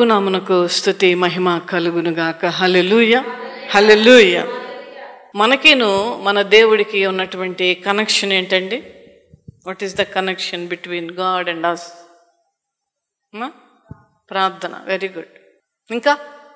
ప్రభునామునకు స్థుతి మహిమ కలుగునుగాక హల్లెలూయ హల్లెలూయ మనకిను మన దేవుడికి ఉన్నటువంటి కనెక్షన్ ఏంటండి what is the connection between God and us ప్రార్థన వెరీ గుడ్ ఇంకా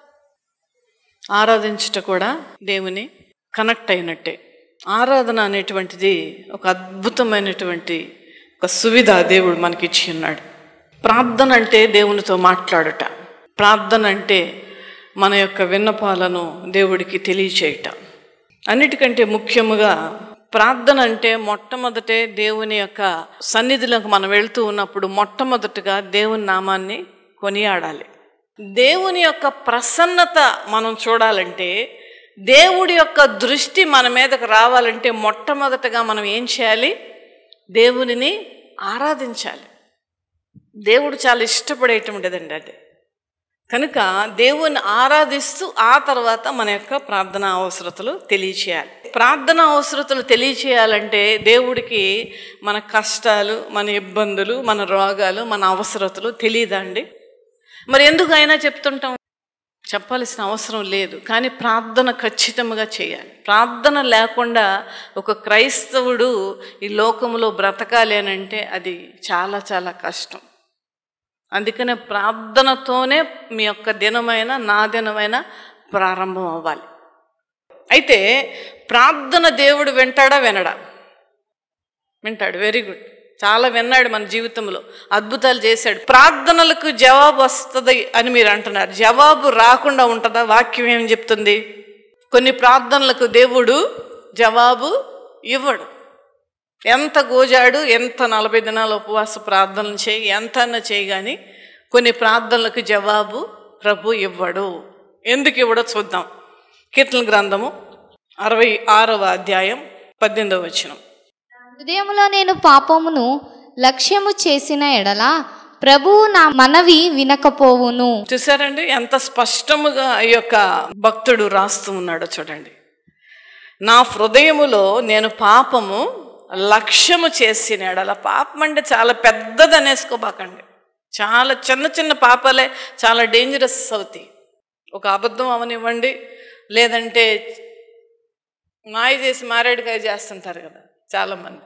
ఆరాధించుట కూడా దేవుని కనెక్ట్ అయినట్టే ఆరాధన అనేటువంటిది ఒక అద్భుతమైనటువంటి ఒక సువిధ దేవుడు మనకిచ్చి ఉన్నాడు ప్రార్థన అంటే దేవునితో మాట్లాడుట ప్రార్థన అంటే మన యొక్క విన్నపాలను దేవుడికి తెలియచేయట అన్నిటికంటే ముఖ్యముగా ప్రార్థన అంటే మొట్టమొదటే దేవుని యొక్క సన్నిధిలోకి మనం వెళ్తూ ఉన్నప్పుడు మొట్టమొదటిగా దేవుని నామాన్ని కొనియాడాలి దేవుని యొక్క ప్రసన్నత మనం చూడాలంటే దేవుడి యొక్క దృష్టి మన మీదకు రావాలంటే మొట్టమొదటగా మనం ఏం చేయాలి దేవునిని ఆరాధించాలి దేవుడు చాలా ఇష్టపడేటువంటిదండి అది కనుక దేవుని ఆరాధిస్తూ ఆ తర్వాత మన యొక్క ప్రార్థన అవసరతలు తెలియచేయాలి ప్రార్థన అవసరతలు తెలియచేయాలంటే దేవుడికి మన కష్టాలు మన ఇబ్బందులు మన రోగాలు మన అవసరతలు తెలియదండి మరి ఎందుకు అయినా చెప్తుంటాం చెప్పాల్సిన అవసరం లేదు కానీ ప్రార్థన ఖచ్చితంగా చేయాలి ప్రార్థన లేకుండా ఒక క్రైస్తవుడు ఈ లోకంలో బ్రతకాలి అని అంటే అది చాలా చాలా కష్టం అందుకనే ప్రార్థనతోనే మీ యొక్క దినమైన నా దినమైన ప్రారంభం అవ్వాలి అయితే ప్రార్థన దేవుడు వింటాడా వినడా వింటాడు వెరీ గుడ్ చాలా విన్నాడు మన జీవితంలో అద్భుతాలు చేశాడు ప్రార్థనలకు జవాబు వస్తుంది అని మీరు అంటున్నారు జవాబు రాకుండా ఉంటుందా వాక్యం ఏం చెప్తుంది కొన్ని ప్రార్థనలకు దేవుడు జవాబు ఇవ్వడు ఎంత గోజాడు ఎంత నలభై దినాల ఉపవాస ప్రార్థనలు చేయి ఎంత అన్న చేయి కానీ కొన్ని ప్రార్థనలకు జవాబు ప్రభు ఇవ్వడు ఎందుకు ఇవ్వడో చూద్దాం కీర్తన గ్రంథము అరవై ఆరవ అధ్యాయం పద్దెనిమిదవ వచనం హృదయములో నేను పాపమును లక్ష్యము చేసిన ఎడల ప్రభువు నా మనవి వినకపోవును చూసారండి ఎంత స్పష్టముగా ఈ యొక్క భక్తుడు రాస్తూ ఉన్నాడో చూడండి నా హృదయములో నేను పాపము లక్ష్యము చేసిన ఎడల పాపం అంటే చాలా పెద్దది అనేసుకోబాకండి చాలా చిన్న చిన్న పాపాలే చాలా డేంజరస్ అవుతాయి ఒక అబద్ధం అవనివ్వండి లేదంటే మాయ చేసి మారేడుకాయ చేస్తుంటారు కదా చాలామంది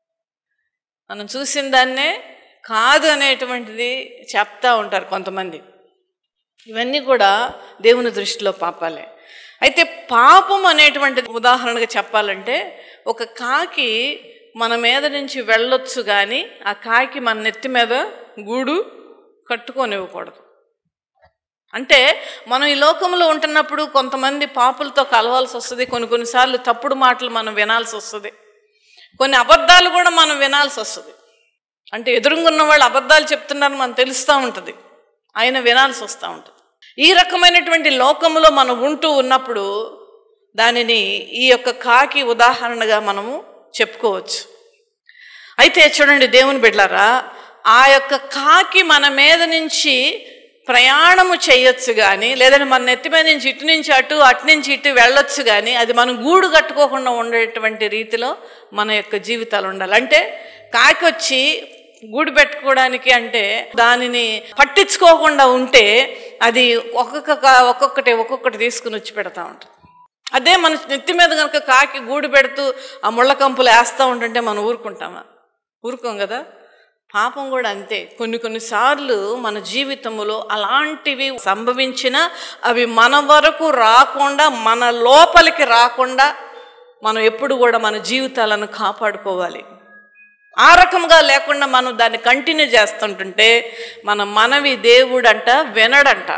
మనం చూసిన దాన్నే కాదు అనేటువంటిది చెప్తా ఉంటారు కొంతమంది ఇవన్నీ కూడా దేవుని దృష్టిలో పాపాలే అయితే పాపం అనేటువంటి ఉదాహరణగా చెప్పాలంటే ఒక కాకి మన మీద నుంచి వెళ్ళొచ్చు కానీ ఆ కాకి మన నెత్తి మీద గూడు కట్టుకోనివ్వకూడదు అంటే మనం ఈ లోకంలో ఉంటున్నప్పుడు కొంతమంది పాపులతో కలవాల్సి వస్తుంది కొన్ని కొన్నిసార్లు తప్పుడు మాటలు మనం వినాల్సి వస్తుంది కొన్ని అబద్ధాలు కూడా మనం వినాల్సి వస్తుంది అంటే ఎదురుగున్న వాళ్ళు అబద్ధాలు చెప్తున్నారని మనం తెలుస్తూ ఉంటుంది ఆయన వినాల్సి వస్తూ ఉంటుంది ఈ రకమైనటువంటి లోకంలో మనం ఉంటూ ఉన్నప్పుడు దానిని ఈ యొక్క కాకి ఉదాహరణగా మనము చెప్పుకోవచ్చు అయితే చూడండి దేవుని బిడ్డారా ఆ యొక్క కాకి మన మీద నుంచి ప్రయాణము చేయొచ్చు కానీ లేదంటే మన నెత్తి మీద నుంచి ఇటు నుంచి అటు అటు నుంచి ఇటు వెళ్ళొచ్చు కానీ అది మనం గూడు కట్టుకోకుండా ఉండేటువంటి రీతిలో మన యొక్క జీవితాలు ఉండాలి అంటే కాకి వచ్చి గూడు పెట్టుకోవడానికి అంటే దానిని పట్టించుకోకుండా ఉంటే అది ఒక్కొక్క కా- ఒక్కొక్కటి ఒక్కొక్కటి తీసుకుని వచ్చి పెడతా ఉంటుంది అదే మన నెత్తి మీద కనుక కాకి గూడు పెడుతూ ఆ ముళ్ళ కంపులు వేస్తూ ఉంటుంటే మనం ఊరుకుంటామా ఊరుకోం కదా పాపం కూడా అంతే కొన్ని కొన్నిసార్లు మన జీవితంలో అలాంటివి సంభవించినా అవి మన వరకు రాకుండా మన లోపలికి రాకుండా మనం ఎప్పుడు కూడా మన జీవితాలను కాపాడుకోవాలి ఆ రకంగా లేకుండా మనం దాన్ని కంటిన్యూ చేస్తుంటుంటే మన మనవి దేవుడంట వినడంట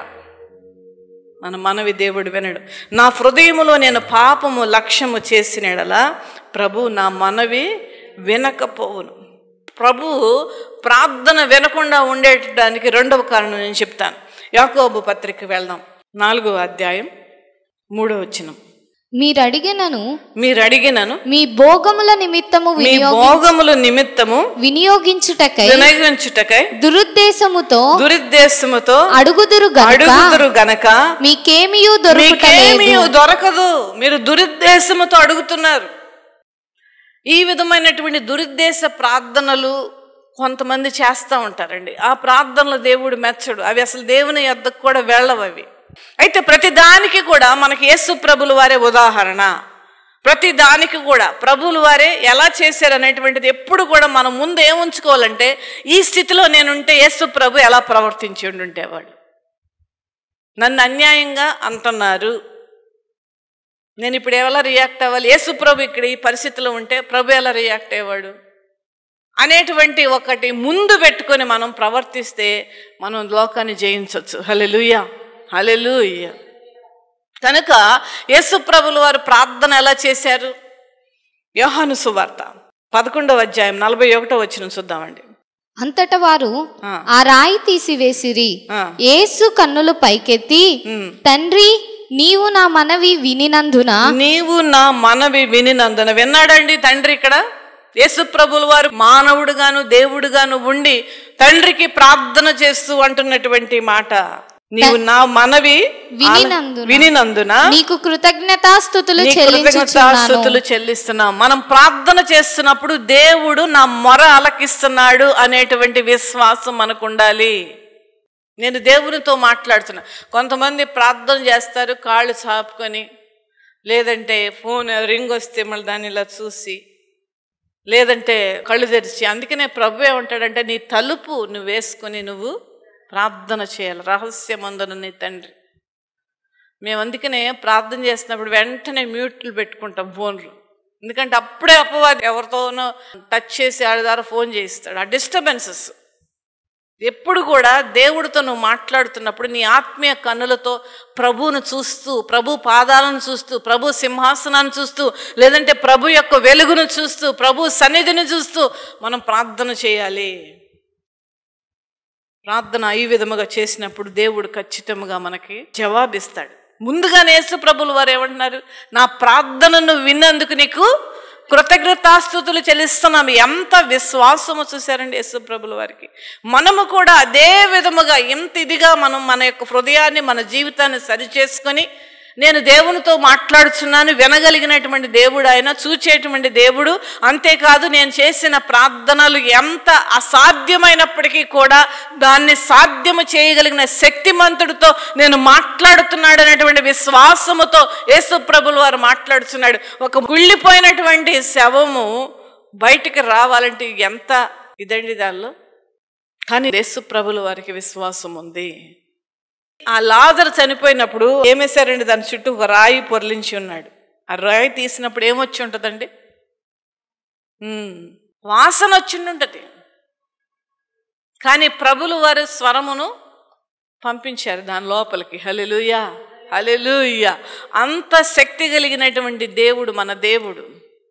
మన మనవి దేవుడు వినడు నా హృదయములో నేను పాపము లక్ష్యము చేసిన యెడల ప్రభు నా మనవి వినకపోవును ప్రభు ప్రార్థన వినకుండా ఉండేటానికి రెండవ కారణం నేను చెప్తాను యాకోబు పత్రిక వెళ్దాం నాలుగో అధ్యాయం మూడో వచనం మీరు అడిగినను మీరు అడిగినను మీ భోగముల నిమిత్తము మీ వినియోగి భోగముల నిమిత్తము వినియోగించుటకై వినియోగించుటకై దురుద్దేశముతో దురుద్దేశముతో అడుగుదురు గనుక అడుగుదురు గనక మీకేమియూ మీకేమీ దొరుకుటలేదు దొరకదు మీరు దురుద్దేశముతో అడుగుతున్నారు ఈ విధమైనటువంటి దురుద్దేశ ప్రార్థనలు కొంతమంది చేస్తూ ఉంటారండి ఆ ప్రార్థనలు దేవుడు మెచ్చడు అవి అసలు దేవుని యొద్దకు కూడా వెళ్ళవు అవి అయితే ప్రతి దానికి కూడా మనకి యేసు ప్రభులు వారే ఉదాహరణ ప్రతి దానికి కూడా ప్రభువులు వారే ఎలా చేశారు అనేటువంటిది ఎప్పుడు కూడా మనం ముందు ఏం ఉంచుకోవాలంటే ఈ స్థితిలో నేనుంటే యేసు ప్రభు ఎలా ప్రవర్తించి ఉండుంటేవాడు నన్ను అన్యాయంగా అంటున్నారు నేను ఇప్పుడు ఎలా రియాక్ట్ అవ్వాలి యేసు ప్రభు ఇక్కడ ఈ పరిస్థితిలో ఉంటే ప్రభు ఎలా రియాక్ట్ అయ్యేవాడు అనేటువంటి ఒకటి ముందు పెట్టుకొని మనం ప్రవర్తిస్తే మనం లోకాన్ని జయించవచ్చు హలెలుయ హలెలుయ కనుక యేసు ప్రభులు వారు ప్రార్థన ఎలా చేశారు యోహాను సువార్త పదకొండవ అధ్యాయం నలభై ఒకటో వచ్చిన చూద్దామండి అంతట వారు ఆ. ఆ రాయి తీసివేసిరి ఆ. యేసు కన్నులు పైకెత్తి ఉమ్. తండ్రి నీవు నా మనవి వినినందున నీవు నా మనవి వినినందున విన్నాడండి తండ్రి ఇక్కడ యేసు ప్రభులు వారు మానవుడుగాను దేవుడుగాను ఉండి తండ్రికి ప్రార్థన చేస్తూ అంటున్నటువంటి మాట నీవు నా మనవి వినినందున. వినినందున నీకు కృతజ్ఞతాస్థుతులు నీ చెల్లించుచున్నాను కృతజ్ఞతాస్తుతులు చెల్లిస్తున్నాం మనం ప్రార్థన చేస్తున్నప్పుడు దేవుడు నా మొర ఆలకిస్తున్నాడు అనేటువంటి విశ్వాసం మనకు ఉండాలి నేను దేవునితో మాట్లాడుతున్నా కొంతమంది ప్రార్థన చేస్తారు కాళ్ళు చాపుకొని లేదంటే ఫోన్ రింగ్ వస్తే మళ్ళీ దాన్ని ఇలా చూసి లేదంటే కళ్ళు తెరిచి అందుకనే ప్రభు ఏమంటాడంటే నీ తలుపు నువ్వు వేసుకొని నువ్వు ప్రార్థన చేయాలి రహస్యమందున నీ తండ్రి మేము అందుకనే ప్రార్థన చేస్తున్నప్పుడు వెంటనే మ్యూట్లు పెట్టుకుంటాం ఫోన్లు ఎందుకంటే అప్పుడే అపవాది ఎవరితోనో టచ్ చేసి ఆడి ద్వారా ఫోన్ చేయిస్తాడు ఆ డిస్టర్బెన్సెస్ ఎప్పుడు కూడా దేవుడితో నువ్వు మాట్లాడుతున్నప్పుడు నీ ఆత్మీయ కన్నులతో ప్రభువును చూస్తూ ప్రభు పాదాలను చూస్తూ ప్రభు సింహాసనాన్ని చూస్తూ లేదంటే ప్రభు యొక్క వెలుగును చూస్తూ ప్రభు సన్నిధిని చూస్తూ మనం ప్రార్థన చేయాలి ప్రార్థన ఈ విధముగా చేసినప్పుడు దేవుడు ఖచ్చితంగా మనకి జవాబిస్తాడు ముందుగానే యేసు ప్రభులు వారు ఏమంటున్నారు నా ప్రార్థనను విన్నందుకు నీకు కృతజ్ఞతాస్తుతులు చెల్లిస్తున్నాం ఎంత విశ్వాసము చూశారండి యేసు ప్రభుల వారికి మనము కూడా అదే విధముగా ఎంత ఇదిగా మనం మన యొక్క హృదయాన్ని మన జీవితాన్ని సరిచేసుకొని నేను దేవునితో మాట్లాడుతున్నాను వినగలిగినటువంటి దేవుడు ఆయన చూచేటువంటి దేవుడు అంతేకాదు నేను చేసిన ప్రార్థనలు ఎంత అసాధ్యమైనప్పటికీ కూడా దాన్ని సాధ్యము చేయగలిగిన శక్తిమంతుడితో నేను మాట్లాడుతున్నాడు అనేటువంటి విశ్వాసముతో యేసు ప్రభులు వారు మాట్లాడుతున్నాడు ఒక కుళ్ళిపోయినటువంటి శవము బయటికి రావాలంటే ఎంత ఇదండి దానిలో కానీ యేసు ప్రభుల వారికి విశ్వాసం ఉంది ఆ లాజర్ చనిపోయినప్పుడు ఏమేశారండి దాని చుట్టూ ఒక రాయి పొర్లించి ఉన్నాడు ఆ రాయి తీసినప్పుడు ఏమొచ్చి ఉంటుందండి ఉమ్, వాసన వచ్చిండుంటది కానీ ప్రభులు వారు స్వరమును పంపించారు దాని లోపలికి హలెలుయా హలెలుయా అంత శక్తి కలిగినటువంటి దేవుడు మన దేవుడు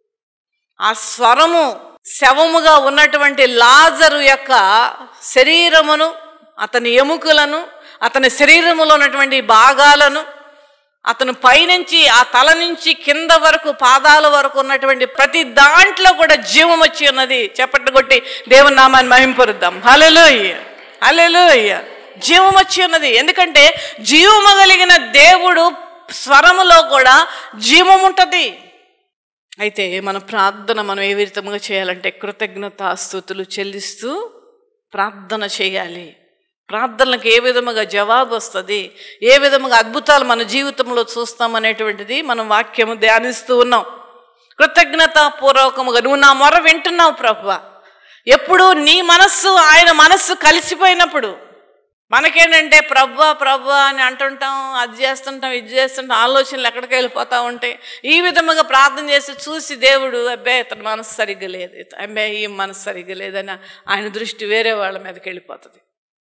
ఆ స్వరము శవముగా ఉన్నటువంటి లాజరు యొక్క శరీరమును అతని ఎముకలను అతని శరీరములో ఉన్నటువంటి భాగాలను అతను పైనుంచి ఆ తల నుంచి కింద వరకు పాదాల వరకు ఉన్నటువంటి ప్రతి దాంట్లో కూడా జీవం వచ్చి ఉన్నది చెప్పట్లు కొట్టి దేవుని నామాన్ని మహింపరుద్దాం హలెలుయ్య హలెలుయ్య జీవం వచ్చి ఉన్నది ఎందుకంటే జీవము కలిగిన దేవుడు స్వరములో కూడా జీవం ఉంటుంది అయితే మన ప్రార్థన మనం ఏ విధంగా చేయాలంటే కృతజ్ఞతాస్తుతులు చెల్లిస్తూ ప్రార్థన చేయాలి ప్రార్థనలకు ఏ విధముగా జవాబు వస్తుంది ఏ విధముగా అద్భుతాలు మన జీవితంలో చూస్తామనేటువంటిది మనం వాక్యము ధ్యానిస్తూ ఉన్నాం కృతజ్ఞతాపూర్వకముగా నువ్వు నా మొర వింటున్నావు ప్రభువ ఎప్పుడు నీ మనస్సు ఆయన మనస్సు కలిసిపోయినప్పుడు మనకేంటంటే ప్రభా ప్రభా అని అంటుంటాం అది చేస్తుంటాం ఇది చేస్తుంటాం ఆలోచనలు ఎక్కడికి వెళ్ళిపోతూ ఉంటాయి ఈ విధముగా ప్రార్థన చేసి చూసి దేవుడు అబ్బే ఇతని మనసు సరిగ్గా లేదు ఇత- అబ్బే ఈ మనసు సరిగ్గా లేదని ఆయన దృష్టి వేరే వాళ్ళ మీదకి వెళ్ళిపోతుంది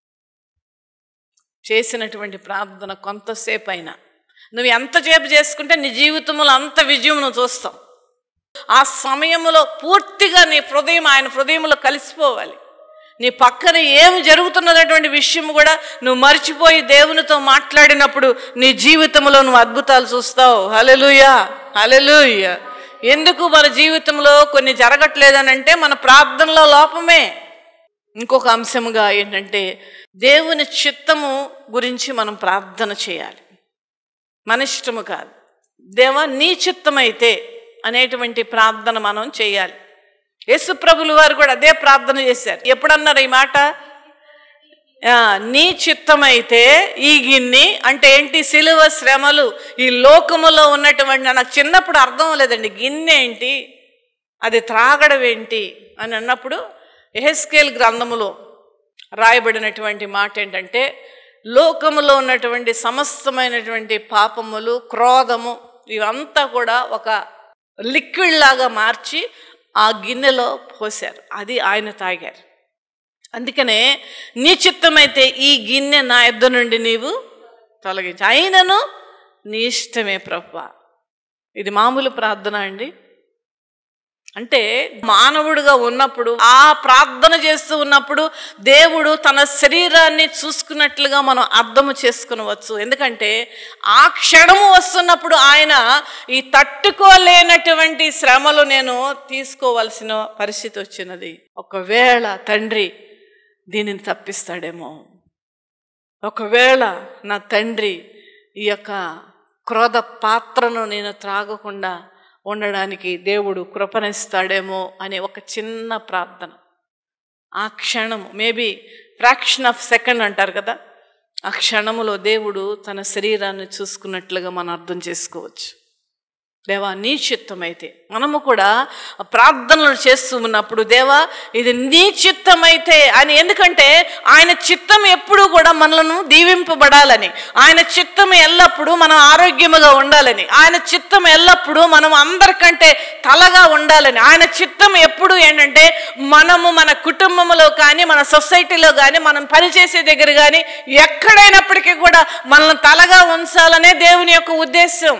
చేసినటువంటి ప్రార్థన కొంతసేపు అయినా నువ్వు ఎంతసేపు చేసుకుంటే నీ జీవితంలో అంత విజయం నువ్వు చూస్తావు ఆ సమయంలో పూర్తిగా నీ హృదయం ఆయన హృదయంలో కలిసిపోవాలి నీ పక్కన ఏమి జరుగుతున్నటువంటి విషయం కూడా నువ్వు మర్చిపోయి దేవునితో మాట్లాడినప్పుడు నీ జీవితంలో నువ్వు అద్భుతాలు చూస్తావు హలెలుయా హలెలుయ ఎందుకు మన జీవితంలో కొన్ని జరగట్లేదనంటే మన ప్రార్థనలో లోపమే ఇంకొక అంశముగా ఏంటంటే దేవుని చిత్తము గురించి మనం ప్రార్థన చేయాలి మన ఇష్టము కాదు దేవా నీ చిత్తమైతే అనేటువంటి ప్రార్థన మనం చేయాలి యేసు ప్రభులు వారు కూడా అదే ప్రార్థన చేశారు ఎప్పుడన్నారు ఈ మాట ఆ, నీ చిత్తమైతే ఈ గిన్నె అంటే ఏంటి సిలువ శ్రమలు ఈ లోకములో ఉన్నటువంటి నాకు చిన్నప్పుడు అర్థం లేదండి గిన్నె ఏంటి అది త్రాగడం ఏంటి అని అన్నప్పుడు ఎహెస్కేల్ గ్రంథములో రాయబడినటువంటి మాట ఏంటంటే లోకములో ఉన్నటువంటి సమస్తమైనటువంటి పాపములు క్రోధము ఇవంతా కూడా ఒక లిక్విడ్ లాగా మార్చి ఆ గిన్నెలో పోశారు అది ఆయన తాగారు అందుకనే నీ చిత్తమైతే ఈ గిన్నె నా యొద్ద నుండి నీవు తొలగించు అయినను నీ ఇష్టమే ప్రభు ఇది మామూలు ప్రార్థన అండి అంటే మానవుడిగా ఉన్నప్పుడు ఆ ప్రార్థన చేస్తూ ఉన్నప్పుడు దేవుడు తన శరీరాన్ని చూసుకున్నట్లుగా మనం అర్థము చేసుకునవచ్చు ఎందుకంటే ఆ క్షణము వస్తున్నప్పుడు ఆయన ఈ తట్టుకోలేనటువంటి శ్రమలు నేను తీసుకోవలసిన పరిస్థితి వచ్చినది ఒకవేళ తండ్రి దీనిని తప్పిస్తాడేమో ఒకవేళ నా తండ్రి ఈ యొక్క క్రోధ పాత్రను నేను త్రాగకుండా ఉండడానికి దేవుడు కృపణిస్తాడేమో అనే ఒక చిన్న ప్రార్థన ఆ క్షణము మేబీ ఫ్రాక్షన్ ఆఫ్ సెకండ్ అంటారు కదా ఆ క్షణములో దేవుడు తన శరీరాన్ని చూసుకున్నట్లుగా మనం అర్థం చేసుకోవచ్చు దేవా నీ చిత్తమైతే మనము కూడా ప్రార్థనలు చేస్తూ ఉన్నప్పుడు దేవా ఇది నీ చిత్తమైతే అని ఎందుకంటే ఆయన చిత్తం ఎప్పుడు కూడా మనలను దీవింపబడాలని ఆయన చిత్తం ఎల్లప్పుడూ మనం ఆరోగ్యముగా ఉండాలని ఆయన చిత్తం ఎల్లప్పుడూ మనం అందరికంటే తలగా ఉండాలని ఆయన చిత్తం ఎప్పుడు ఏంటంటే మనము మన కుటుంబంలో కానీ మన సొసైటీలో కానీ మనం పనిచేసే దగ్గర కానీ ఎక్కడైనప్పటికీ కూడా మనల్ని తలగా ఉంచాలనే దేవుని యొక్క ఉద్దేశం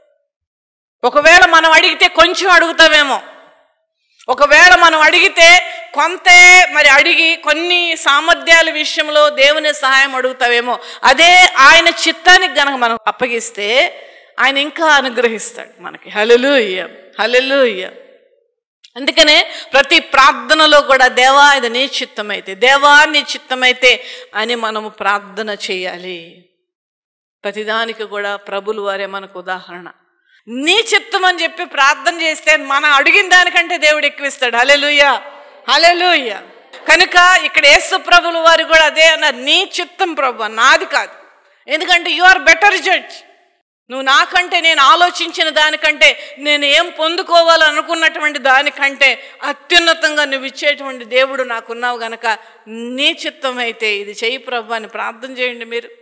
ఒకవేళ మనం అడిగితే కొంచెం అడుగుతామేమో ఒకవేళ మనం అడిగితే కొంతే మరి అడిగి కొన్ని సామర్థ్యాల విషయంలో దేవుని సహాయం అడుగుతావేమో అదే ఆయన చిత్తానికి గనక మనం అప్పగిస్తే ఆయన ఇంకా అనుగ్రహిస్తాడు మనకి హలెలూయ హలెలూయ అందుకనే ప్రతి ప్రార్థనలో కూడా దేవా ఇది నీ చిత్తమైతే దేవా నీ చిత్తమైతే అని మనము ప్రార్థన చేయాలి ప్రతిదానికి కూడా ప్రభులు వారే మనకు ఉదాహరణ నీ చిత్తం అని చెప్పి ప్రార్థన చేస్తే మనం అడిగిన దానికంటే దేవుడు ఎక్కువిస్తాడు హలెలుయ హలెలుయ కనుక ఇక్కడ యేసు ప్రభులు వారు కూడా అదే అన్నారు నీ చిత్తం ప్రభు నాది కాదు ఎందుకంటే యు ఆర్ బెటర్ జడ్జ్ నువ్వు నాకంటే నేను ఆలోచించిన దానికంటే నేను ఏం పొందుకోవాలనుకున్నటువంటి దానికంటే అత్యున్నతంగా నువ్వు ఇచ్చేటువంటి దేవుడు నాకున్నావు గనక నీ చిత్తం అయితే ఇది చెయ్యి ప్రభు అని ప్రార్థన చేయండి మీరు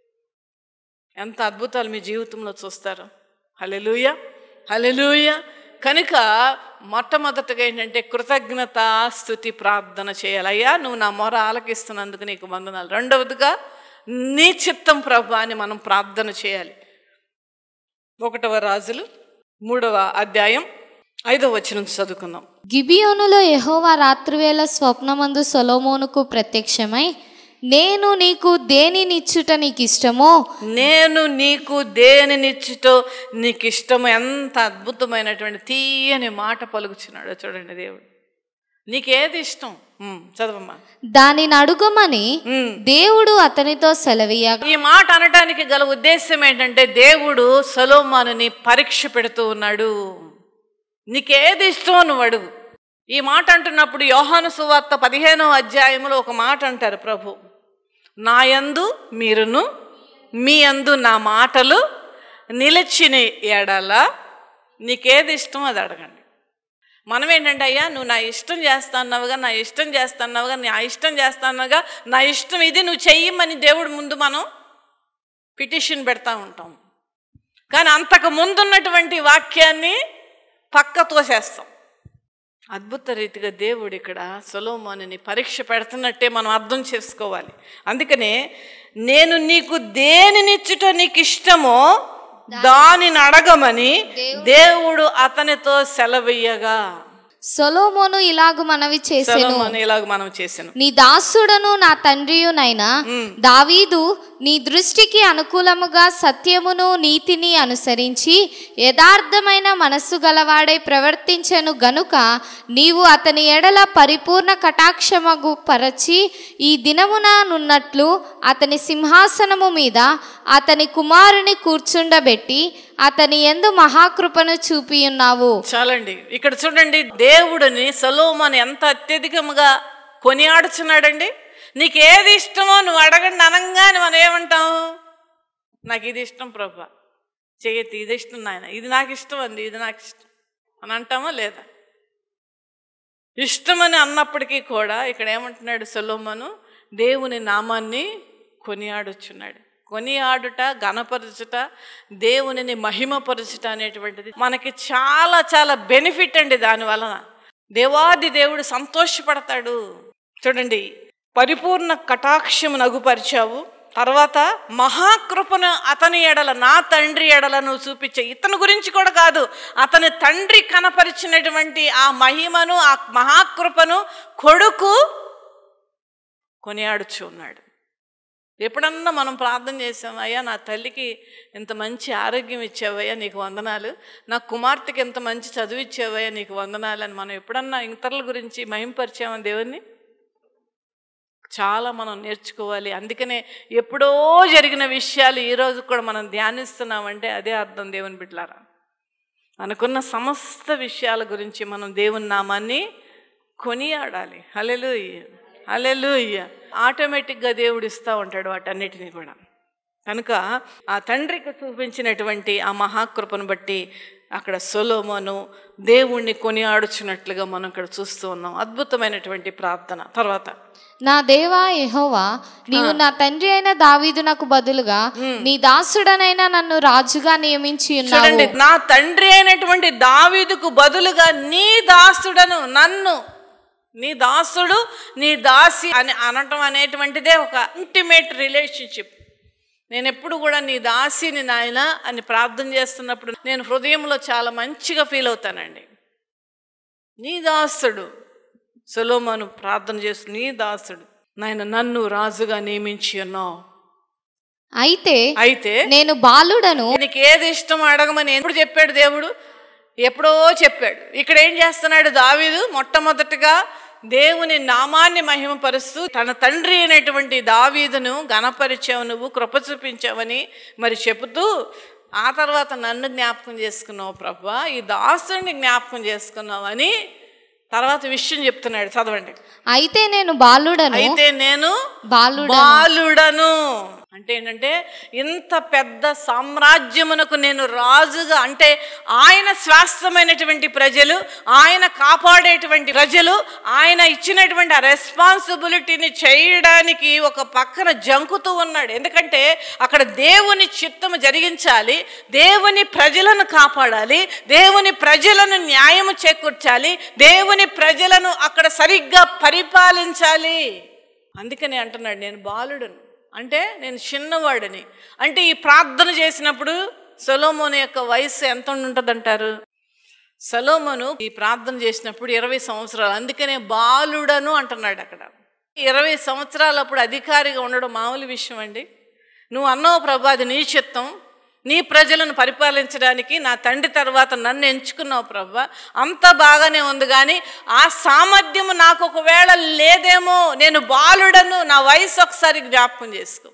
ఎంత అద్భుతాలు మీ జీవితంలో చూస్తారు హలెలూయ హలెలూయ కనుక మొట్టమొదటగా ఏంటంటే కృతజ్ఞత స్థుతి ప్రార్థన చేయాలి అయ్యా నువ్వు నా మొర ఆలకిస్తున్నందుకు నీకు వందనాలు రెండవదిగా నీ చిత్తం ప్రభు అని మనం ప్రార్థన చేయాలి ఒకటవ రాజులు మూడవ అధ్యాయం ఐదవ వచనం చదువుకుందాం గిబియోనులో యెహోవా రాత్రివేళ స్వప్నమందు సొలోమోనుకు ప్రత్యక్షమై నేను నీకు దేనినిచ్చుట నీకు ఇష్టమో నేను నీకు దేనినిచ్చుటో నీకు ఇష్టము ఎంత అద్భుతమైనటువంటి తీయని మాట పలుకుచున్నాడో చూడండి దేవుడు నీకేది ఇష్టం ఉమ్, చదవమ్మా దానిని అడుగమని ఉమ్. దేవుడు అతనితో సెలవీయగా ఈ మాట అనటానికి గల ఉద్దేశం ఏంటంటే దేవుడు సొలోమానుని పరీక్ష పెడుతూ ఉన్నాడు నీకేది ఇష్టమో నువ్వు అడుగు ఈ మాట అంటున్నప్పుడు యోహాను సువార్త పదిహేనో అధ్యాయంలో ఒక మాట అంటారు ప్రభు నా యందు మీరును మీ యందు నా మాటలు నిలిచిన ఎడల నీకేది ఇష్టం అది అడగండి మనం ఏంటంటే అయ్యా నువ్వు నా ఇష్టం చేస్తాన్నావుగా నా ఇష్టం చేస్తున్నావుగా నా ఇష్టం చేస్తానుగా నా ఇష్టం ఇది నువ్వు చెయ్యమని దేవుడు ముందు మనం పిటిషన్ పెడతా ఉంటాం కానీ అంతకు ముందున్నటువంటి వాక్యాన్ని పక్క తోసేస్తాం అద్భుత రీతిగా దేవుడు ఇక్కడ సొలోమోనిని పరీక్ష పెడుతున్నట్టే మనం అర్థం చేసుకోవాలి అందుకనే నేను నీకు దేనినిచ్చుట నీకు ఇష్టమో దానిని అడగమని దేవుడు అతనితో సెలవయ్యగా సొలోమోను ఇలాగు మనవి చేసెను సొలొమోను ఇలాగ మనం చేసాను నీ దాసుడను నా తండ్రియునైనా దావీదు నీ దృష్టికి అనుకూలముగా సత్యమును నీతిని అనుసరించి యథార్థమైన మనస్సు గలవాడై ప్రవర్తించెను గనుక నీవు అతని ఎడల పరిపూర్ణ కటాక్షమగు పరచి ఈ దినమున నున్నట్లు అతని సింహాసనము మీద అతని కుమారుని కూర్చుండబెట్టి అతని ఎందు మహాకృపను చూపియున్నావు చాలండి ఇక్కడ చూడండి దేవుడిని సలోమన్ ఎంత అత్యధికముగా కొనియాడుచున్నాడండి నీకు ఏది ఇష్టమో నువ్వు అడగండి అనంగానే మనం ఏమంటాం నాకు ఇది ఇష్టం ప్రభా చేయతి ఇది ఇష్టం నాయన ఇది నాకు ఇష్టం అండి ఇది నాకు ఇష్టం అని అంటామా లేదా ఇష్టమని అన్నప్పటికీ కూడా ఇక్కడ ఏమంటున్నాడు సొలోమను దేవుని నామాన్ని కొనియాడుచున్నాడు కొనియాడుట ఘనపరచుట దేవునిని మహిమపరచుట అనేటువంటిది మనకి చాలా చాలా బెనిఫిట్ అండి దాని వలన దేవాది దేవుడు సంతోషపడతాడు చూడండి పరిపూర్ణ కటాక్షము నగుపరిచావు తర్వాత మహాకృపను అతని ఎడల నా తండ్రి ఎడల నువ్వు చూపించే ఇతని గురించి కూడా కాదు అతని తండ్రి కనపరిచినటువంటి ఆ మహిమను ఆ మహాకృపను కొడుకు కొనియాడుచు ఉన్నాడు ఎప్పుడన్నా మనం ప్రార్థన చేసాం అయ్యా నా తల్లికి ఇంత మంచి ఆరోగ్యం ఇచ్చావయ్యా నీకు వందనాలు నా కుమార్తెకి ఇంత మంచి చదువు ఇచ్చావయ్యా నీకు వందనాలు అని మనం ఎప్పుడన్నా ఇతరుల గురించి మహింపరిచామా దేవుణ్ణి చాలా మనం నేర్చుకోవాలి అందుకనే ఎప్పుడో జరిగిన విషయాలు ఈరోజు కూడా మనం ధ్యానిస్తున్నామంటే అదే అర్థం దేవుని బిడ్డలారా మనకున్న సమస్త విషయాల గురించి మనం దేవుని నామాన్ని కొనియాడాలి హలెలుయ్య హలెలుయ్య ఆటోమేటిక్గా దేవుడు ఇస్తూ ఉంటాడు వాటన్నిటినీ కూడా కనుక ఆ తండ్రికి చూపించినటువంటి ఆ మహాకృపను బట్టి అక్కడ సొలోమోను దేవుణ్ణి కొనియాడుచున్నట్లుగా మనం ఇక్కడ చూస్తూ ఉన్నాం అద్భుతమైనటువంటి ప్రార్థన తర్వాత నా దేవా యెహోవా నీవు నా తండ్రి అయిన దావీదునకు బదులుగా నీ దాసుడనైనా నన్ను రాజుగా నియమించి ఉన్నావు చూడండి నా తండ్రి అయినటువంటి దావీదుకు బదులుగా నీ దాసుడను నన్ను నీ దాసుడు నీ దాసి అని అనటం అనేటువంటిదే ఒక ఇంటిమేట్ రిలేషన్షిప్ నేను ఎప్పుడు కూడా నీ దాసిని నాయన అని ప్రార్థన చేస్తున్నప్పుడు నేను హృదయంలో చాలా మంచిగా ఫీల్ అవుతానండి నీ దాసుడు సొలోమను ప్రార్థన చేస్తూ నీ దాసుడు నాయన నన్ను రాజుగా నియమించి ఉన్నావు అయితే అయితే నేను బాలుడను నీకు ఏది ఇష్టం అడగమని ఎప్పుడు చెప్పాడు దేవుడు ఎప్పుడో చెప్పాడు ఇక్కడ ఏం చేస్తున్నాడు దావీదు మొట్టమొదటిగా దేవుని నామాన్ని మహిమపరుస్తూ తన తండ్రి అయినటువంటి దావీదును గణపరిచావు నువ్వు కృప చూపించావని మరి చెబుతూ ఆ తర్వాత నన్ను జ్ఞాపకం చేసుకున్నావు ప్రభా ఈ దాసుని జ్ఞాపకం చేసుకున్నావు అని తర్వాత విషయం చెప్తున్నాడు చదవండి అయితే నేను బాలుడను అయితే నేను బాలుడను బాలుడను అంటే ఏంటంటే ఇంత పెద్ద సామ్రాజ్యమునకు నేను రాజుగా అంటే ఆయన శాస్త్రమైనటువంటి ప్రజలు ఆయన కాపాడేటువంటి ప్రజలు ఆయన ఇచ్చినటువంటి ఆ రెస్పాన్సిబిలిటీని చేయడానికి ఒక పక్కన జంకుతూ ఉన్నాడు ఎందుకంటే అక్కడ దేవుని చిత్తము జరిగించాలి దేవుని ప్రజలను కాపాడాలి దేవుని ప్రజలను న్యాయము చేకూర్చాలి దేవుని ప్రజలను అక్కడ సరిగ్గా పరిపాలించాలి అందుకని అంటున్నాడు నేను బాలుడను అంటే నేను చిన్నవాడిని అంటే ఈ ప్రార్థన చేసినప్పుడు సొలోమోను యొక్క వయసు ఎంత ఉంటుందంటారు సొలోమోను ఈ ప్రార్థన చేసినప్పుడు ఇరవై సంవత్సరాలు అందుకనే బాలుడను అంటున్నాడు అక్కడ ఇరవై సంవత్సరాలప్పుడు అధికారిగా ఉండడం మామూలు విషయం అండి నువ్వు అన్నావు ప్రభా అది నీ చిత్తం నీ ప్రజలను పరిపాలించడానికి నా తండ్రి తర్వాత నన్ను ఎంచుకున్నావు ప్రభా అంత బాగానే ఉంది కానీ ఆ సామర్థ్యము నాకు ఒకవేళ లేదేమో నేను బాలుడను నా వయసు ఒకసారి జ్ఞాపకం చేసుకో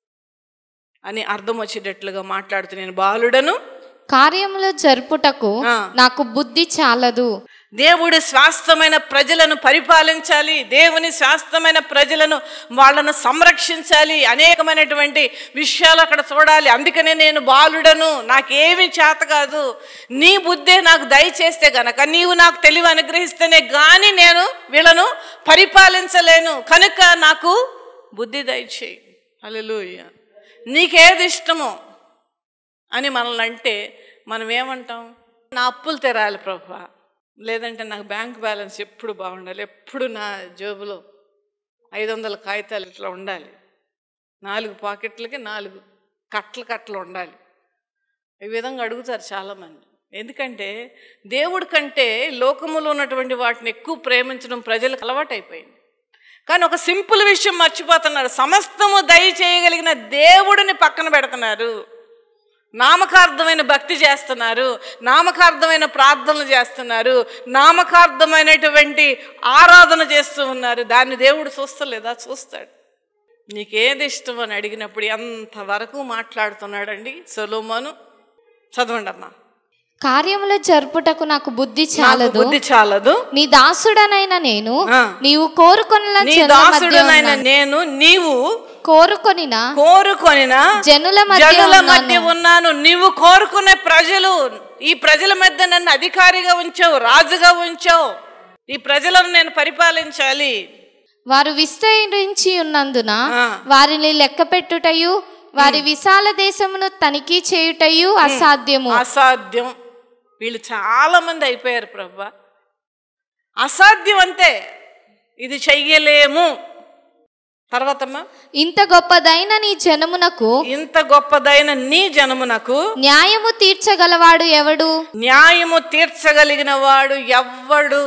అని అర్థం వచ్చేటట్లుగా మాట్లాడుతూ నేను బాలుడను కార్యములు జరుపుటకు ఆ. నాకు బుద్ధి చాలదు దేవుడి శాస్త్రమైన ప్రజలను పరిపాలించాలి దేవుని శాస్త్రమైన ప్రజలను వాళ్ళను సంరక్షించాలి అనేకమైనటువంటి విషయాలు అక్కడ చూడాలి అందుకనే నేను బాలుడను నాకేమీ చేత కాదు నీ బుద్ధే నాకు దయచేస్తే గనక నీవు నాకు తెలివి అనుగ్రహిస్తేనే గాని నేను వీళ్ళను పరిపాలించలేను కనుక నాకు బుద్ధి దయచేయి హల్లెలూయా నీకేది ఇష్టమో అని మనల్ని అంటే మనం ఏమంటాం నా అప్పులు తెరాలి ప్రభా లేదంటే నాకు బ్యాంక్ బ్యాలెన్స్ ఎప్పుడు బాగుండాలి ఎప్పుడు నా జేబులో ఐదు వందల కాగితాలు ఇట్లా ఉండాలి నాలుగు పాకెట్లకి నాలుగు కట్టలు కట్టలు ఉండాలి ఈ విధంగా అడుగుతారు చాలామంది ఎందుకంటే దేవుడి కంటే లోకములో ఉన్నటువంటి వాటిని ఎక్కువ ప్రేమించడం ప్రజలకు అలవాటైపోయింది కానీ ఒక సింపుల్ విషయం మర్చిపోతున్నారు సమస్తము దయ చేయగలిగిన దేవుడిని పక్కన పెడుతున్నారు నామకార్థమైన భక్తి చేస్తున్నారు నామకార్థమైన ప్రార్థనలు చేస్తున్నారు నామకార్థమైనటువంటి ఆరాధన చేస్తూ ఉన్నారు దాన్ని దేవుడు చూస్తలేదా చూస్తాడు నీకేది ఇష్టం అని అడిగినప్పుడు ఎంతవరకు మాట్లాడుతున్నాడండి సొలోమోను చదవండి అమ్మా కార్యములు జరుపుటకు నాకు బుద్ధి నాకు చాలదు బుద్ధి చాలదు నీ దాసుడనైన నేను ఆ. నీవు కోరుకొనిన నీ జనుల మధ్య దాసుడునైన ఉన్నాను. నేను నీవు కోరుకొనిన కోరుకొనిన జనుల మధ్య జనుల ఉన్నాను. మధ్య ఉన్నాను నీవు కోరుకునే ప్రజలు ఈ ప్రజల మధ్య నన్ను అధికారిగా ఉంచావు రాజుగా ఉంచావు ఈ ప్రజలను నేను పరిపాలించాలి వారు విస్తరించి ఉన్నందున ఆ. వారిని లెక్క పెట్టుటయు వారి విశాల దేశమును తనిఖీ చేయుటయు అసాధ్యము అసాధ్యం వీళ్ళు చాలా మంది అయిపోయారు ప్రభా అసాధ్యం అంతే ఇది చెయ్యలేము తర్వాతమ్మా ఇంత గొప్పదైన నీ జనమునకు ఇంత గొప్పదైన నీ జనమునకు న్యాయము తీర్చగలవాడు ఎవడు న్యాయము తీర్చగలిగిన వాడు ఎవ్వడు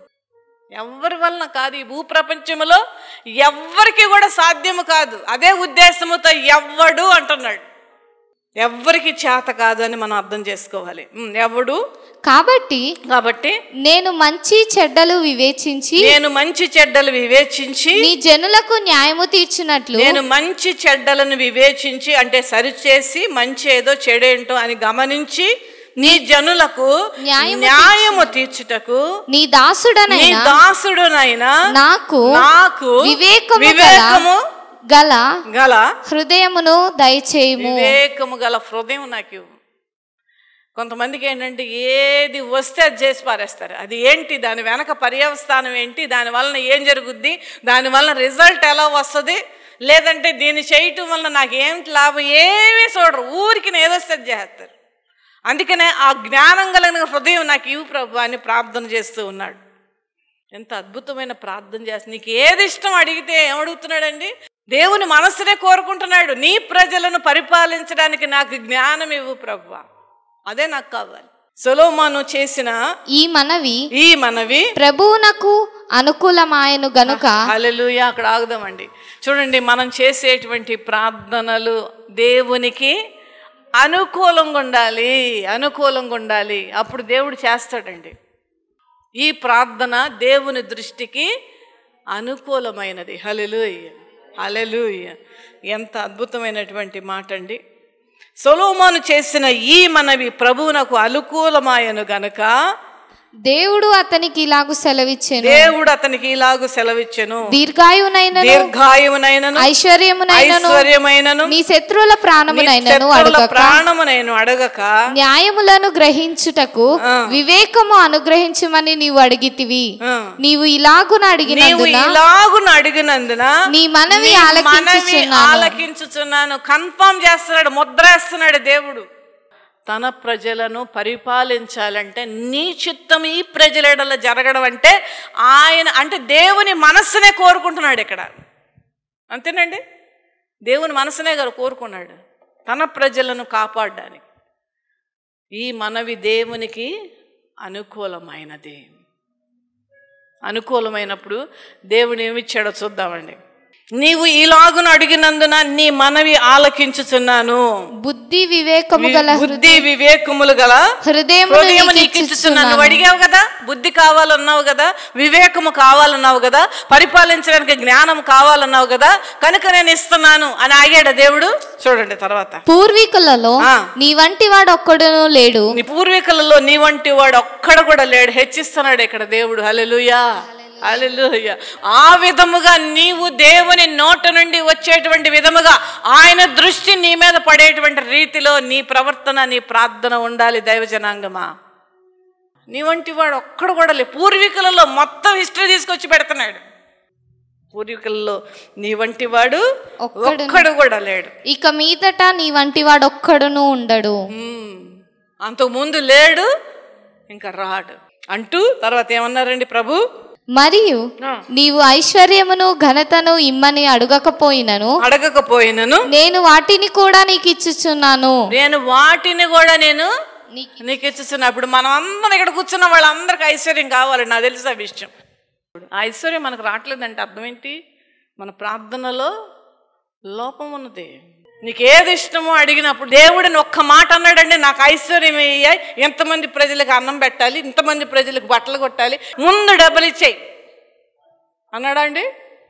ఎవ్వరి వలన కాదు ఈ భూప్రపంచములో ఎవ్వరికి కూడా సాధ్యము కాదు అదే ఉద్దేశముతో ఎవ్వడు అంటున్నాడు ఎవ్వరికి చేత కాదు అని మనం అర్థం చేసుకోవాలి ఉమ్, ఎవడు కాబట్టి కాబట్టి నేను మంచి చెడ్డలు వివేచించి నేను మంచి చెడ్డలు వివేచించి నీ జనులకు న్యాయము తీర్చినట్లు నేను మంచి చెడ్డలను వివేచించి అంటే సరిచేసి మంచి ఏదో చెడేంటో అని గమనించి నీ జనులకు న్యాయము న్యాయము తీర్చుటకు నీ నీ దాసుడనైనా దాసుడునైనా నాకు నాకు వివేకము గల వివేకము గల గల హృదయమును దయచేయము వివేకము గల హృదయం నాకు ఇవ్వు. కొంతమందికి ఏంటంటే ఏది వస్తే అది చేసి పారేస్తారు అది ఏంటి దాని వెనక పర్యవస్థానం ఏంటి దాని వలన ఏం జరుగుద్ది దాని వలన రిజల్ట్ ఎలా వస్తుంది లేదంటే దీన్ని చేయటం వలన నాకు ఏంటి లాభం ఏమీ చూడరు ఊరికి ఏదొస్తే అది చేస్తారు అందుకనే ఆ జ్ఞానం కలిగిన హృదయం నాకు ఇవ్వు ప్రభు అని ప్రార్థన చేస్తూ ఉన్నాడు ఎంత అద్భుతమైన ప్రార్థన చేస్తా నీకు ఏది ఇష్టం అడిగితే ఏమడుగుతున్నాడండి దేవుని మనసునే కోరుకుంటున్నాడు నీ ప్రజలను పరిపాలించడానికి నాకు జ్ఞానం ఇవ్వు ప్రభు అదే నాకు కావాలి సొలోమాను చేసిన ఈ మనవి ఈ మనవి ప్రభువునకు అనుకూలమాయను గనుక హల్లెలూయా అక్కడ ఆగుదామండి చూడండి మనం చేసేటువంటి ప్రార్థనలు దేవునికి అనుకూలంగా ఉండాలి అనుకూలంగా ఉండాలి అప్పుడు దేవుడు చేస్తాడండి ఈ ప్రార్థన దేవుని దృష్టికి అనుకూలమైనది హలెలూయ హలెలూయ ఎంత అద్భుతమైనటువంటి మాట అండి సొలోమాను చేసిన ఈ మనవి ప్రభువునకు అనుకూలమాయను గనుక దేవుడు అతనికి ఇలాగు సెలవిచ్చెను దేవుడు అతనికి ఇలాగు సెలవిచ్చెను దీర్ఘాయునైనను దీర్ఘాయువునైనను ఐశ్వర్యమునైనను ఐశ్వర్యమైనను నీ శత్రువుల ప్రాణమునైనను శత్రువుల అడగక ప్రాణము నేను అడగక న్యాయములను గ్రహించుటకు వివేకము అనుగ్రహించమని నీవు అడిగితివి ఆ. నీవు ఇలాగున నీవు అడిగినందున ఇలాగున అడిగినందున నీ మనవి నీ మనవి ఆలకించుచున్నాను ఆలకించుచున్నాను కన్ఫర్మ్ చేస్తున్నాడు ముద్రేస్తున్నాడు దేవుడు తన ప్రజలను పరిపాలించాలంటే నీ చిత్తం ఈ ప్రజల జరగడం అంటే ఆయన అంటే దేవుని మనస్సునే కోరుకుంటున్నాడు ఇక్కడ అంతేనండి దేవుని మనసునే గారు కోరుకున్నాడు తన ప్రజలను కాపాడడానికి ఈ మనవి దేవునికి అనుకూలమైనది అనుకూలమైనప్పుడు దేవుడు ఏమిచ్చాడో చూద్దామండి నీవు ఈలాగును అడిగినందున నీ మనవి ఆలకించుచున్నాను బుద్ధి వివేకము గల బుద్ధి వివేకములు గల హృదయమును హృదయం నీకు నీకు ఇచ్చుచున్నాను నువ్వు అడిగావు కదా బుద్ధి కావాలన్నావు కదా వివేకము కావాలన్నావు కదా పరిపాలించడానికి జ్ఞానం కావాలన్నావు కదా కనుక నేను ఇస్తున్నాను అని ఆగాడు దేవుడు చూడండి తర్వాత పూర్వీకులలో ఆ. నీ వంటి వాడు ఒక్కడును లేడు నీ పూర్వీకులలో నీ వంటి వాడు ఒక్కడ కూడా లేడు హెచ్చిస్తున్నాడు ఇక్కడ దేవుడు హల్లెలూయా హల్లెలూయా ఆ విధముగా నీవు దేవుని నోట నుండి వచ్చేటువంటి విధముగా ఆయన దృష్టి నీ మీద పడేటువంటి రీతిలో నీ ప్రవర్తన నీ ప్రార్థన ఉండాలి దైవ జనాంగమా నీ వంటి వాడు ఒక్కడు కూడా లే పూర్వీకులలో మొత్తం హిస్టరీ తీసుకొచ్చి పెడుతున్నాడు పూర్వీకులలో నీ వంటి వాడు ఒక్కడును. ఒక్కడు కూడా లేడు ఇక మీదట నీ వంటి వాడు ఒక్కడును ఉండడు మ్మ్. అంతకు ముందు లేడు ఇంకా రాడు అంటూ తర్వాత ఏమన్నారండి ప్రభు మరియు ఆ. నీవు ఐశ్వర్యమును ఘనతను ఇమ్మని అడగకపోయినను అడగకపోయినను నేను వాటిని కూడా నీకు ఇచ్చుచున్నాను నేను వాటిని కూడా నేను నీ- నీకు ఇచ్చుతున్నా ఇప్పుడు మనం అందరం ఇక్కడ కూర్చున్న వాళ్ళందరికి ఐశ్వర్యం కావాలి నాకు తెలుసు ఆ విషయం ఆ ఐశ్వర్యం మనకు రావట్లేదంటే అర్థం ఏంటి మన ప్రార్థనలో లోపం ఉన్నది నీకు ఏది ఇష్టమో అడిగినప్పుడు దేవుడిని ఒక్క మాట అన్నాడండి నాకు ఐశ్వర్యం ఇయ్యాయి ఎంతమంది ప్రజలకు అన్నం పెట్టాలి ఇంతమంది ప్రజలకు బట్టలు కొట్టాలి ముందు డబ్బులు ఇచ్చేయి అన్నాడా అండి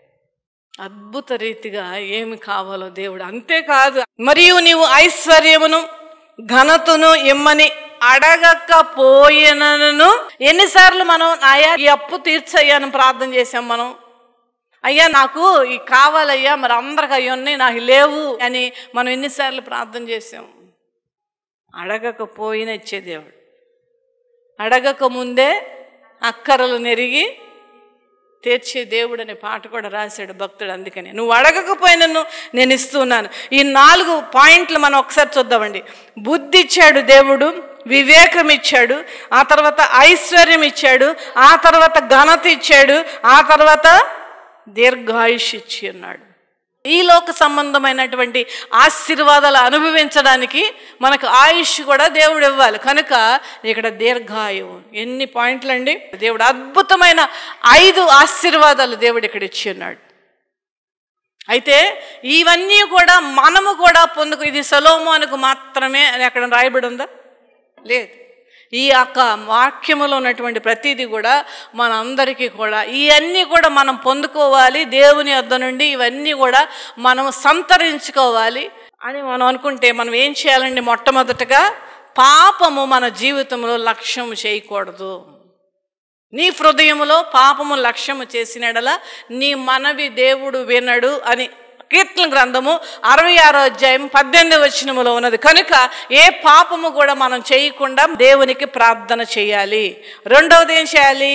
అద్భుత రీతిగా ఏమి కావాలో దేవుడు అంతేకాదు మరియు నీవు ఐశ్వర్యమును ఘనతను ఇమ్మని అడగకపోయినను ఎన్నిసార్లు మనం ఆయా ఈ అప్పు తీర్చయ్యాను ప్రార్థన చేసాం మనం అయ్యా నాకు ఈ కావాలయ్యా మరి అందరికి అయ్యి ఉన్నాయి నాకు లేవు అని మనం ఎన్నిసార్లు ప్రార్థన చేసాం అడగకపోయిన ఇచ్చే దేవుడు అడగక ముందే అక్కరలు నెరిగి తీర్చే దేవుడు అనే పాట కూడా రాశాడు భక్తుడు అందుకని నువ్వు అడగకపోయినను నేను ఇస్తున్నాను ఈ నాలుగు పాయింట్లు మనం ఒకసారి చూద్దామండి బుద్ధి ఇచ్చాడు దేవుడు వివేకం ఇచ్చాడు ఆ తర్వాత ఐశ్వర్యం ఇచ్చాడు ఆ తర్వాత ఘనత ఇచ్చాడు ఆ తర్వాత దీర్ఘాయుష్ ఇచ్చి ఉన్నాడు ఈ లోక సంబంధమైనటువంటి ఆశీర్వాదాలు అనుభవించడానికి మనకు ఆయుష్ కూడా దేవుడు ఇవ్వాలి కనుక ఇక్కడ దీర్ఘాయువు ఎన్ని పాయింట్లు అండి దేవుడు అద్భుతమైన ఐదు ఆశీర్వాదాలు దేవుడు ఇక్కడ ఇచ్చి ఉన్నాడు అయితే ఇవన్నీ కూడా మనము కూడా పొందుకు ఇది సలోమోనుకు మాత్రమే అని అక్కడ రాయబడి ఉందా లేదు ఈ యొక్క వాక్యములో ఉన్నటువంటి ప్రతిదీ కూడా మనందరికీ కూడా ఇవన్నీ కూడా మనం పొందుకోవాలి దేవుని వద్ద నుండి ఇవన్నీ కూడా మనం సంతరించుకోవాలి అని మనం అనుకుంటే మనం ఏం చేయాలండి మొట్టమొదటగా పాపము మన జీవితంలో లక్ష్యం చేయకూడదు నీ హృదయములో పాపము లక్ష్యము చేసినడల నీ మనవి దేవుడు వినడు అని కీర్తన గ్రంథము అరవై ఆరో అధ్యాయం పద్దెనిమిది వచనములో ఉన్నది కనుక ఏ పాపము కూడా మనం చేయకుండా దేవునికి ప్రార్థన చేయాలి రెండవది ఏం చేయాలి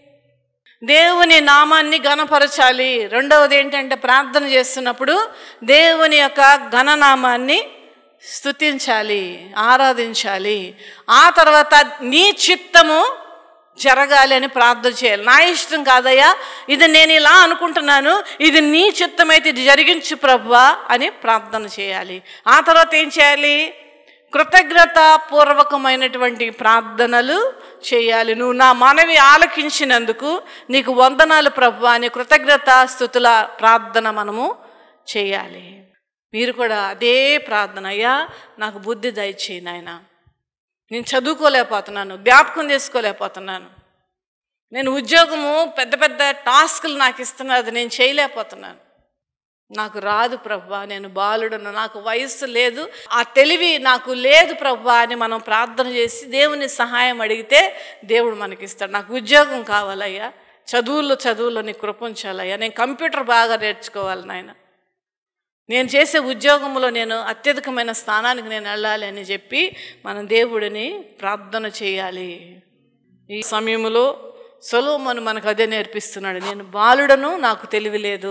దేవుని నామాన్ని ఘనపరచాలి రెండవది ఏంటంటే ప్రార్థన చేస్తున్నప్పుడు దేవుని యొక్క ఘననామాన్ని స్తుతించాలి ఆరాధించాలి ఆ తర్వాత నీ చిత్తము జరగాలి అని ప్రార్థన చేయాలి నా ఇష్టం కాదయ్యా ఇది నేను ఇలా అనుకుంటున్నాను ఇది నీ చిత్తమైతే ఇది జరిగించు ప్రభువా అని ప్రార్థన చేయాలి ఆ తర్వాత ఏం చేయాలి కృతజ్ఞత పూర్వకమైనటువంటి ప్రార్థనలు చేయాలి నువ్వు నా మనవి ఆలకించినందుకు నీకు వందనాలు ప్రభు అని కృతజ్ఞత స్థుతుల ప్రార్థన మనము చేయాలి మీరు కూడా అదే ప్రార్థన అయ్యా నాకు బుద్ధి దయచేయి నాయన నేను చదువుకోలేకపోతున్నాను జ్ఞాపకం చేసుకోలేకపోతున్నాను నేను ఉద్యోగము పెద్ద పెద్ద టాస్కులు నాకు ఇస్తున్నారు అది నేను చేయలేకపోతున్నాను నాకు రాదు ప్రభా నేను బాలుడును నాకు వయస్సు లేదు ఆ తెలివి నాకు లేదు ప్రభా అని మనం ప్రార్థన చేసి దేవుని సహాయం అడిగితే దేవుడు మనకిస్తాడు నాకు ఉద్యోగం కావాలయ్యా చదువుల్లో చదువుల్లో నీ కృపించాలయ్యా నేను కంప్యూటర్ బాగా నేర్చుకోవాలి నాయన నేను చేసే ఉద్యోగంలో నేను అత్యధికమైన స్థానానికి నేను వెళ్ళాలి అని చెప్పి మనం దేవుడిని ప్రార్థన చేయాలి ఈ సమయంలో సొలోమను మనకు అదే నేర్పిస్తున్నాడు నేను బాలుడను నాకు తెలివి లేదు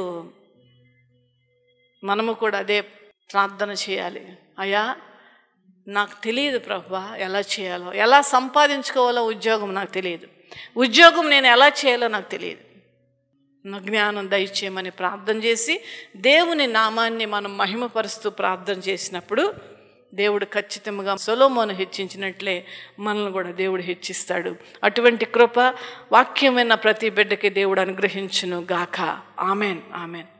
మనము కూడా అదే ప్రార్థన చేయాలి అయ్యా నాకు తెలియదు ప్రభా ఎలా చేయాలో ఎలా సంపాదించుకోవాలో ఉద్యోగం నాకు తెలియదు ఉద్యోగం నేను ఎలా చేయాలో నాకు తెలియదు నా జ్ఞానం దయచేయమని ప్రార్థన చేసి దేవుని నామాన్ని మనం మహిమపరుస్తూ ప్రార్థన చేసినప్పుడు దేవుడు ఖచ్చితంగా సొలోమోను హెచ్చించినట్లే మనల్ని కూడా దేవుడు హెచ్చిస్తాడు అటువంటి కృప వాక్యమైన ప్రతి బిడ్డకి దేవుడు అనుగ్రహించును గాక ఆమెన్ ఆమెన్